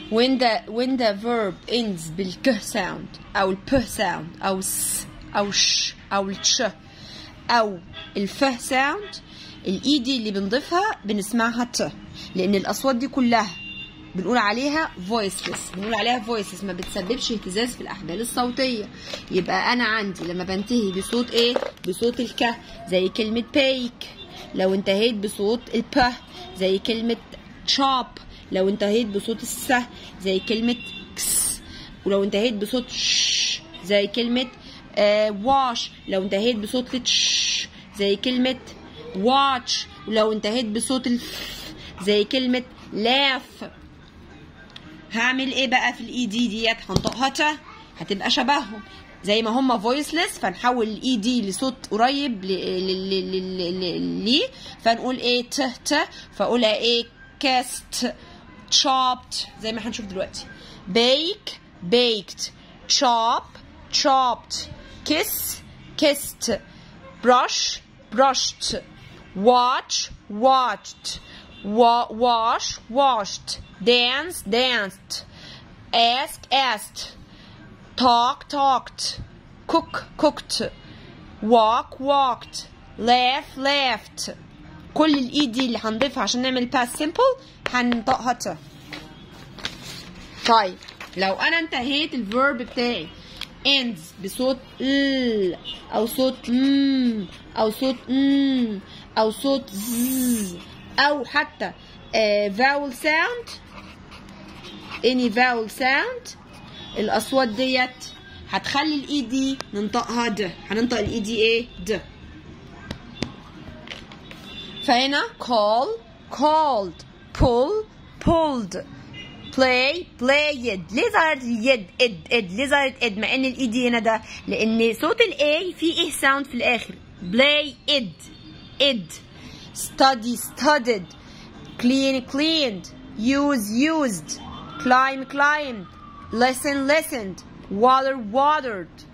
when the when the verb ends بالك sound او الب sound او الس او الش او التش او الف sound الاي دي اللي بنضيفها بنسمعها ت لان الاصوات دي كلها بنقول عليها voiceless بنقول عليها voiceless ما بتسببش اهتزاز في الاحبال الصوتيه يبقى انا عندي لما بنتهي بصوت ايه بصوت الك زي كلمه bake لو انتهيت بصوت الب زي كلمه chop لو انتهيت بصوت الس زي كلمه كس ولو انتهيت بصوت ش زي كلمه آه واش لو انتهيت بصوت التش زي كلمه واتش ولو انتهيت بصوت الف زي كلمه لاف هعمل ايه بقى في الاي دي ديت هنطقها تا هتبقى شبههم زي ما هما فويسلس فنحول الاي دي لصوت قريب ليه فنقول ايه ت ت فاقولها ايه كاست chopped زي ما هنشوف دلوقتي bake baked chop chopped kiss kissed brush brushed watch watched wa- wash washed dance danced ask asked talk talked cook cooked walk walked laugh laughed كل الاي دي اللي هنضيفها عشان نعمل past simple هنطقها ت طيب لو انا انتهيت الفيرب بتاعي ends بصوت ال او صوت م او صوت م او صوت ز او حتى uh, vowel sound any vowel sound الاصوات ديت هتخلي الاي دي ننطقها د هننطق الاي دي ايه د فهنا call called pull pulled play played ليه ظهرت اليد اد اد ليه ظهرت اد مع ان الاي دي هنا ده لان صوت الاي فيه ايه ساوند في الاخر play اد اد study studied clean cleaned use used climb climbed listen listened water watered